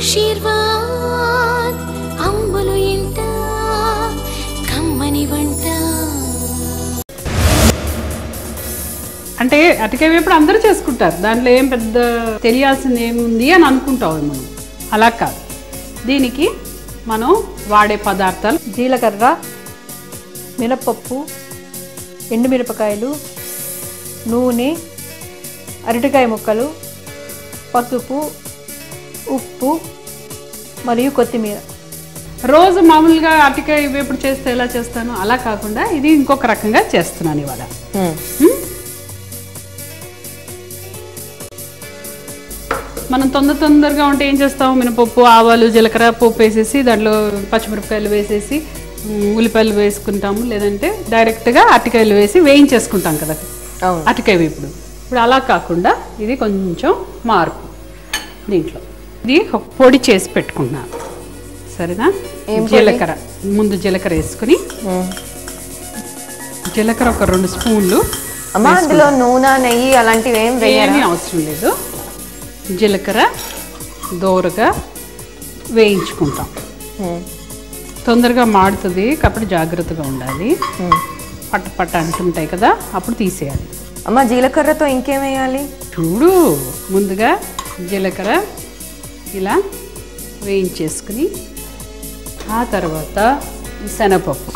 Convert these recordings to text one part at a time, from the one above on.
ఆశీర్వాద్ అమ్మలు ఇంట కమ్మని వంట అంటే అటుకాయ వేపుడు అందరూ చేసుకుంటారు దాంట్లో ఏం పెద్ద తెలియాల్సింది ఏముంది అని అనుకుంటాం మనం అలా కాదు దీనికి మనం వాడే పదార్థాలు జీలకర్ర మినపప్పు ఎండుమిరపకాయలు నూనె అరటికాయ ముక్కలు పసుపు ఉప్పు మరియు కొత్తిమీర రోజు మామూలుగా అటుకాయ వేపుడు చేస్తే ఎలా చేస్తాను అలా కాకుండా ఇది ఇంకొక రకంగా చేస్తున్నాను ఇవాళ మనం తొందర తొందరగా ఉంటే ఏం చేస్తాం మినపప్పు ఆవాలు జీలకర్ర పోపు వేసేసి దాంట్లో పచ్చిమిరపకాయలు వేసేసి ఉమ్, ఉల్లిపాయలు వేసుకుంటాము లేదంటే డైరెక్ట్గా అరటికాయలు వేసి వేయించేసుకుంటాం కదా అవును అరటికాయ వేపుడు ఇప్పుడు అలా కాకుండా ఇది కొంచెం మార్పు దీంట్లో ఇది ఒక పొడి చేసి పెట్టుకున్నాను సరేనా జీలకర్ర ముందు జీలకర్ర వేసుకుని జీలకర్ర ఒక రెండు స్పూన్లు అమ్మ అందులో నూనె నెయ్యి అలాంటివి ఏం వేయరా ఏమీ అవసరం లేదు జీలకర్ర దోరగా వేయించుకుంటాం ఉమ్, తొందరగా మాడుతుంది కాబట్టి జాగ్రత్తగా ఉండాలి ఉమ్. పట్ట పట్ట అంటుంటాయి కదా అప్పుడు తీసేయాలి అమ్మ జీలకర్రతో ఇంకేం వేయాలి చూడు ముందుగా జీలకర్ర ఇలా వేయించేసుకుని ఆ తర్వాత ఈ శనగపప్పు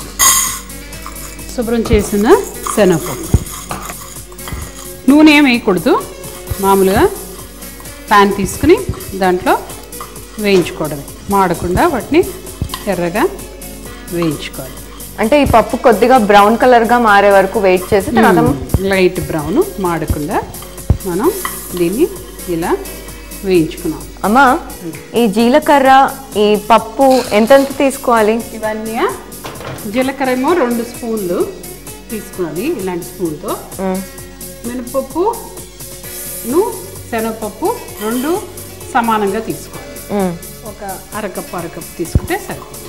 శుభ్రం చేసిన శనగపప్పు నూనె ఏం వేయకూడదు మామూలుగా ప్యాన్ తీసుకుని దాంట్లో వేయించుకోవడమే మాడకుండా వాటిని ఎర్రగా వేయించుకోవాలి అంటే ఈ పప్పు కొద్దిగా బ్రౌన్ కలర్ గా మారే వరకు వెయిట్ చేసి తర్వాత లైట్ బ్రౌన్ మాడకుండా మనం దీన్ని ఇలా వేయించుకున్నాం అమ్మ ఈ జీలకర్ర ఈ పప్పు ఎంతెంత తీసుకోవాలి ఇవన్నీ జీలకర్ర ఏమో రెండు స్పూన్లు తీసుకున్నది ఇలాంటి స్పూన్తో ఉమ్, మినపప్పు ను శనగపప్పు రెండు సమానంగా తీసుకోవాలి ఉమ్, ఒక అరకప్పు అరకప్పు తీసుకుంటే సరిపోతుంది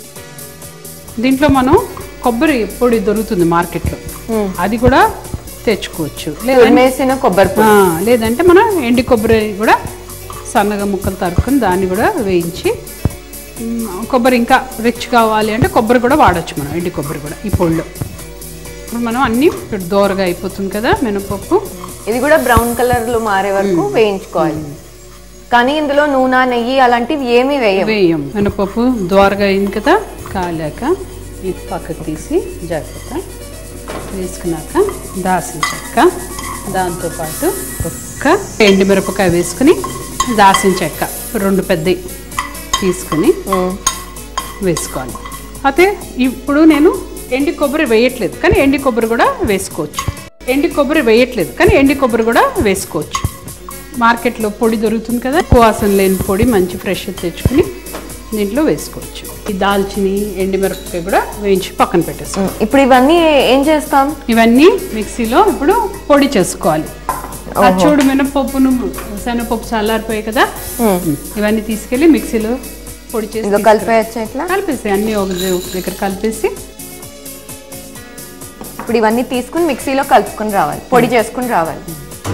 దీంట్లో మనం కొబ్బరి పొడి దొరుకుతుంది మార్కెట్లో ఉమ్. అది కూడా తెచ్చుకోవచ్చు లేదంటే తురిమేసిన కొబ్బరి ఆ, పొడి లేదంటే మనం ఎండి కొబ్బరి కూడా సన్నగా ముక్కలు తరుక్కుని దాన్ని కూడా వేయించి మ్, కొబ్బరి ఇంకా రిచ్ కావాలి అంటే కొబ్బరి కూడా వాడచ్చు మనం ఎండి కొబ్బరి కూడా ఈ పొడిలో ఇప్పుడు మనం అన్నీ ఇప్పుడు దోరగా అయిపోతుంది కదా మినపప్పు ఇది కూడా బ్రౌన్ కలర్ లో మారే వరకు వేయించుకోవాలి కానీ ఇందులో నూనె నెయ్యి అలాంటివి ఏమీ వేయం వేయం మినపప్పు దోరగా అయింది కదా కాలాక ఇది పక్కకు తీసి జాగ్రత్త వేసుకున్నాక దాసిన చెక్క దాంతోపాటు ఒక్క ఎండుమిరపకాయ వేసుకుని దాసిన చెక్క రెండు పెద్దవి తీసుకుని ఉమ్, వేసుకోవాలి అయితే ఇప్పుడు నేను ఎండి కొబ్బరి వేయట్లేదు కానీ ఎండి కొబ్బరి కూడా వేసుకోవచ్చు ఎండి కొబ్బరి వేయట్లేదు కానీ ఎండి కొబ్బరి కూడా వేసుకోవచ్చు మార్కెట్లో పొడి దొరుకుతుంది కదా కువాసన లేని పొడి మంచి ఫ్రెష్ తెచ్చుకుని దీంట్లో వేసుకోవచ్చు ఈ దాల్చిని ఎండిమిరపకాయ కూడా వేయించి పక్కన పెట్టేసుకోవాలి ఉమ్. ఇప్పుడు ఇవన్నీ ఏం చేస్తాం ఇవన్నీ మిక్సీలో ఇప్పుడు పొడి చేసుకోవాలి ఆ చూడు మినపప్పును శనగపప్పు చల్లారిపోయాయి కదా ఇవన్నీ తీసుకెళ్ళి మిక్సీలో పొడి చేసి ఇందులో కలిపేయచ్చా ఇట్లా కలిపేసి అన్నీ ఒక ద- ఒక దగ్గర కలిపేసి ఇప్పుడు ఇవన్నీ తీసుకుని మిక్సీలో కలుపుకొని రావాలి పొడి చేసుకుని రావాలి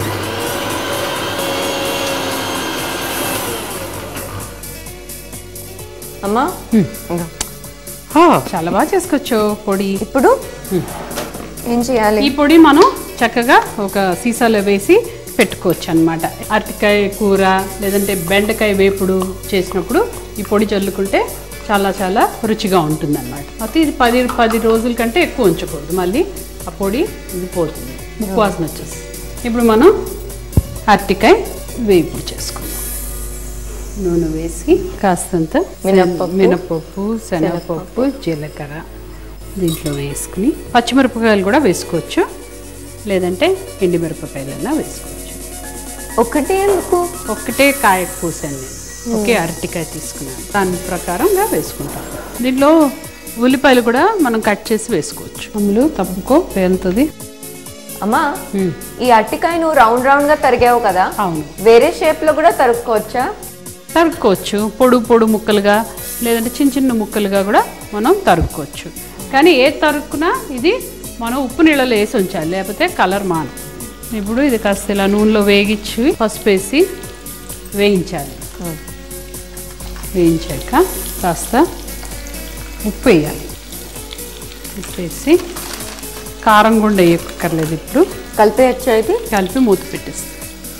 అమ్మా ఇంకా. ఆ, చాలా బాగా చేసుకోవచ్చు పొడి ఇప్పుడు ఏం చేయాలి ఈ పొడి మనం చక్కగా ఒక సీసాలో వేసి పెట్టుకోవచ్చు అనమాట అరటికాయ కూర లేదంటే బెండకాయ వేపుడు చేసినప్పుడు ఈ పొడి చల్లుకుంటే చాలా చాలా రుచిగా ఉంటుంది అనమాట అయితే ఇది పది పది రోజుల కంటే ఎక్కువ ఉంచకూడదు మళ్ళీ ఆ పొడి ఇది పోతుంది ముక్కు వాసన వచ్చేసి ఇప్పుడు మనం అరటికాయ వేపుడు చేసుకుందాం నూనె వేసి కాస్తంత మినప్పప్పు. మినపప్పు శనగపప్పు జీలకర్ర దీంట్లో వేసుకుని పచ్చిమిరపకాయలు కూడా వేసుకోవచ్చు లేదంటే ఎండిమిరపకాయలైనా వేసుకోవచ్చు ఒక్కటే ఎందుకు ఒక్కటే కాయ పూసాను నేను ఒకే అరటికాయ తీసుకున్నాను దాని ప్రకారంగా వేసుకుంటాం దీంట్లో ఉల్లిపాయలు కూడా మనం కట్ చేసి వేసుకోవచ్చు అమ్ములు తప్పుకో పేలుతుంది అమ్మా ఈ అట్టికాయ నువ్వు రౌండ్ రౌండ్ గా తరిగావు కదా అవును వేరే షేప్ లో కూడా తరుక్కోవచ్చా తరుక్కోవచ్చు పొడు పొడు ముక్కలుగా లేదంటే చిన్న చిన్న ముక్కలుగా కూడా మనం తరుక్కోవచ్చు కానీ ఏ తరుక్కునా ఇది మనం ఉప్పు నీళ్ళలో వేసి ఉంచాలి లేకపోతే కలర్ మాను ఇప్పుడు ఇది కాస్త ఇలా నూనెలో వేగించి పసుపు వేసి వేయించాలి వేయించాక కాస్త ఉప్పు వేయాలి ఉప్పు వేసి కారం కూడా వేయక్కర్లేదు ఇప్పుడు కలిపేయచ్చా ఇది కలిపి మూత పెట్టేస్తాం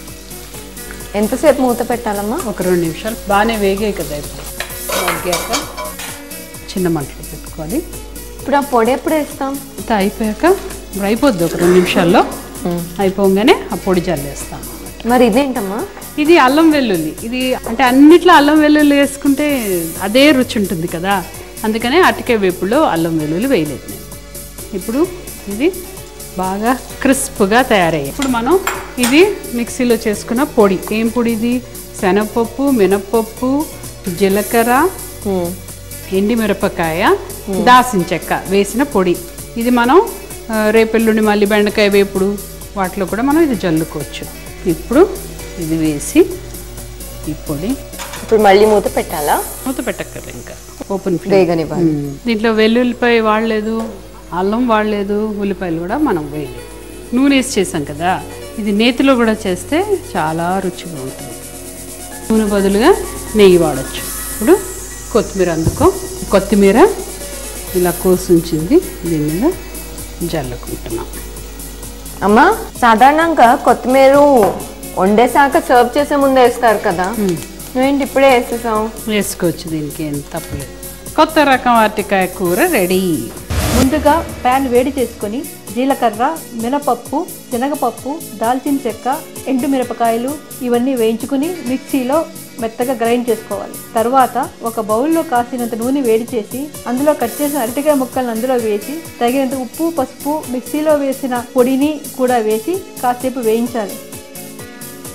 ఎంతసేపు మూత పెట్టాలమ్మా ఒక రెండు నిమిషాలు బాగానే వేగాయి కదా ఇప్పుడు మగ్గాక చిన్న మంటలో పెట్టుకోవాలి ఇప్పుడు ఆ పొడి ఎప్పుడు వేస్తాం అంతా అయిపోయాక ఇప్పుడు అయిపోద్ది ఒక రెండు నిమిషాల్లో అయిపోగానే ఆ పొడి చల్లేస్తాం మరి ఇదేంటమ్మా ఇది అల్లం వెల్లుల్లి ఇది అంటే అన్నిట్లో అల్లం వెల్లుల్లి వేసుకుంటే అదే రుచి ఉంటుంది కదా అందుకనే అటికే వేపుల్లో అల్లం వెల్లుల్లి వేయలేదు నేను ఇప్పుడు ఇది బాగా క్రిస్ప్గా తయారయ్యాయి ఇప్పుడు మనం ఇది మిక్సీలో చేసుకున్న పొడి ఏం పొడి ఇది శనగపప్పు మినప్పప్పు జీలకర్ర ఉమ్. ఎండి మిరపకాయ దాసిన చెక్క వేసిన పొడి ఇది మనం ఆ, రేపెల్లుండి మళ్ళీ బెండకాయ వేపుడు వాటిలో కూడా మనం ఇది జల్లుకోవచ్చు ఇప్పుడు ఇది వేసి ఈ పొడి ఇప్పుడు మళ్ళీ మూత పెట్టాలా మూత పెట్టక్కర్లేదు ఇంకా ఓపెన్ ఫ్లేమ్ వేగనివ్వాలి దీంట్లో వెల్లుల్లిపాయ వాడలేదు అల్లం వాడలేదు ఉల్లిపాయలు కూడా మనం వేయలేదు నూనె వేసి చేసాం కదా ఇది నేతిలో కూడా చేస్తే చాలా రుచిగా ఉంటుంది నూనె బదులుగా నెయ్యి వాడచ్చు ఇప్పుడు కొత్తిమీర అందుకో కొత్తిమీర ఇలా కోసి ఉంచింది దీని మీద జల్లుకుంటున్నాం అమ్మా సాధారణంగా కొత్తిమీర వండేసాక సర్వ్ చేసే ముందు వేస్తారు కదా నువ్వేంటి ఇప్పుడే వేసేసావు వేసుకోవచ్చు దీనికి ఏం తప్పలేదు కొత్త రకం అరటికాయ కూర రెడీ ముందుగా ప్యాన్ వేడి చేసుకొని జీలకర్ర మినపప్పు శనగపప్పు దాల్చిన చెక్క ఎండు మిరపకాయలు ఇవన్నీ వేయించుకుని మిక్సీలో మెత్తగా గ్రైండ్ చేసుకోవాలి తర్వాత ఒక బౌల్లో కాసినంత నూనె వేడి చేసి అందులో కట్ చేసిన అరటికాయ ముక్కలను అందులో వేసి తగినంత ఉప్పు పసుపు మిక్సీలో వేసిన పొడిని కూడా వేసి కాసేపు వేయించాలి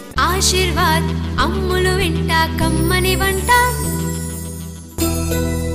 ఆశీర్వాద్ అమ్ములు వింట కమ్మని వంట